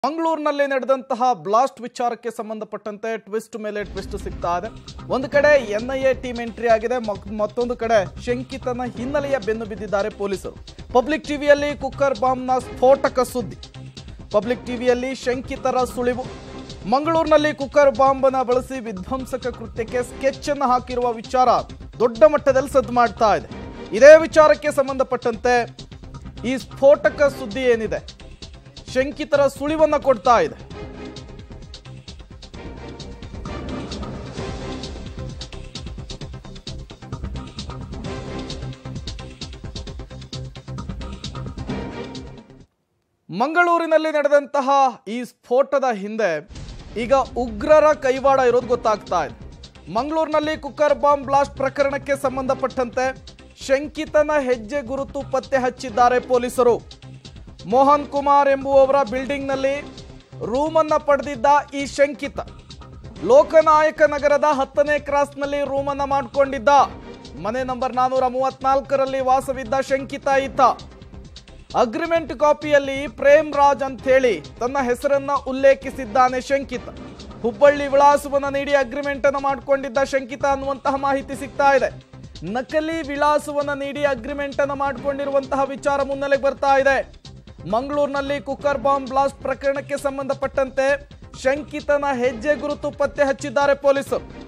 ಮಂಗಳೂರಿನಲ್ಲಿ ನಡೆದಂತಹ ಬ್ಲಾಸ್ಟ್ ವಿಚಾರಕ್ಕೆ ಸಂಬಂಧಪಟ್ಟಂತೆ ಟ್ವಿಸ್ಟ್ ಮೇಲೆ ಟ್ವಿಸ್ಟ್ ಸಿಗ್ತಾ ಇದೆ ಒಂದು ಕಡೆ ಎನ್ಐಎ ಟೀಮ್ ಎಂಟ್ರಿ ಆಗಿದೆ ಮಕ್- ಮತ್ತೊಂದು ಕಡೆ ಶಂಕಿತನ ಹಿನ್ನೆಲೆಯ ಬೆನ್ನು ಬಿದ್ದಿದ್ದಾರೆ ಪೊಲೀಸರು ಪಬ್ಲಿಕ್ ಟಿವಿಯಲ್ಲಿ ಕುಕ್ಕರ್ ಬಾಂಬ್ನ ಸ್ಫೋಟಕ ಸುದ್ದಿ ಪಬ್ಲಿಕ್ ಟಿವಿಯಲ್ಲಿ ಶಂಕಿತರ ಸುಳಿವು ಮಂಗಳೂರಿನಲ್ಲಿ ಕುಕ್ಕರ್ ಬಾಂಬನ ಬಳಸಿ ವಿಧ್ವಂಸಕ ಕೃತ್ಯಕ್ಕೆ ಸ್ಕೆಚ್ ಅನ್ನು ಹಾಕಿರುವ ವಿಚಾರ ದೊಡ್ಡ ಮಟ್ಟದಲ್ಲಿ ಸದ್ದು ಮಾಡ್ತಾ ಇದೆ ಇದೇ ವಿಚಾರಕ್ಕೆ ಸಂಬಂಧಪಟ್ಟಂತೆ ಈ ಸ್ಫೋಟಕ ಸುದ್ದಿ ಏನಿದೆ ಶಂಕಿತರ ಸುಳಿವನ್ನ ಕೊಡ್ತಾ ಇದೆ ಮಂಗಳೂರಿನಲ್ಲಿ ನಡೆದಂತಹ ಈ ಸ್ಫೋಟದ ಹಿಂದೆ ಈಗ ಉಗ್ರರ ಕೈವಾಡ ಇರೋದು ಗೊತ್ತಾಗ್ತಾ ಇದೆ ಮಂಗಳೂರಿನಲ್ಲಿ ಕುಕ್ಕರ್ ಬಾಂಬ್ ಬ್ಲಾಸ್ಟ್ ಪ್ರಕರಣಕ್ಕೆ ಸಂಬಂಧಪಟ್ಟಂತೆ ಶಂಕಿತನ ಹೆಜ್ಜೆ ಗುರುತು ಪತ್ತೆ ಹಚ್ಚಿದ್ದಾರೆ ಪೊಲೀಸರು ಮೋಹನ್ ಕುಮಾರ್ ಎಂಬುವವರ ಬಿಲ್ಡಿಂಗ್ನಲ್ಲಿ ರೂಮನ್ನ ಪಡೆದಿದ್ದ ಈ ಶಂಕಿತ ಲೋಕನಾಯಕ ನಗರದ ಹತ್ತನೇ ಕ್ರಾಸ್ನಲ್ಲಿ ರೂಮನ್ನ ಮಾಡಿಕೊಂಡಿದ್ದ ಮನೆ ನಂಬರ್ ನಾನೂರ ಮೂವತ್ನಾಲ್ಕರಲ್ಲಿ ವಾಸವಿದ್ದ ಶಂಕಿತ ಈತ ಅಗ್ರಿಮೆಂಟ್ ಕಾಪಿಯಲ್ಲಿ ಪ್ರೇಮ್ ರಾಜ್ ಅಂತ ಹೇಳಿ ತನ್ನ ಹೆಸರನ್ನ ಉಲ್ಲೇಖಿಸಿದ್ದಾನೆ ಶಂಕಿತ ಹುಬ್ಬಳ್ಳಿ ವಿಳಾಸವನ್ನ ನೀಡಿ ಅಗ್ರಿಮೆಂಟ್ ಅನ್ನು ಮಾಡಿಕೊಂಡಿದ್ದ ಶಂಕಿತ ಅನ್ನುವಂತಹ ಮಾಹಿತಿ ಸಿಗ್ತಾ ಇದೆ ನಕಲಿ ವಿಳಾಸವನ್ನ ನೀಡಿ ಅಗ್ರಿಮೆಂಟ್ ಅನ್ನು ಮಾಡಿಕೊಂಡಿರುವಂತಹ ವಿಚಾರ ಮುನ್ನೆಲೆಗೆ ಬರ್ತಾ ಇದೆ ಮಂಗಳೂರಿನಲ್ಲಿ ಕುಕ್ಕರ್ ಬಾಂಬ್ ಬ್ಲಾಸ್ಟ್ ಪ್ರಕರಣಕ್ಕೆ ಸಂಬಂಧಪಟ್ಟಂತೆ ಶಂಕಿತನ ಹೆಜ್ಜೆ ಗುರುತು ಪತ್ತೆ ಹಚ್ಚಿದ್ದಾರೆ ಪೊಲೀಸರು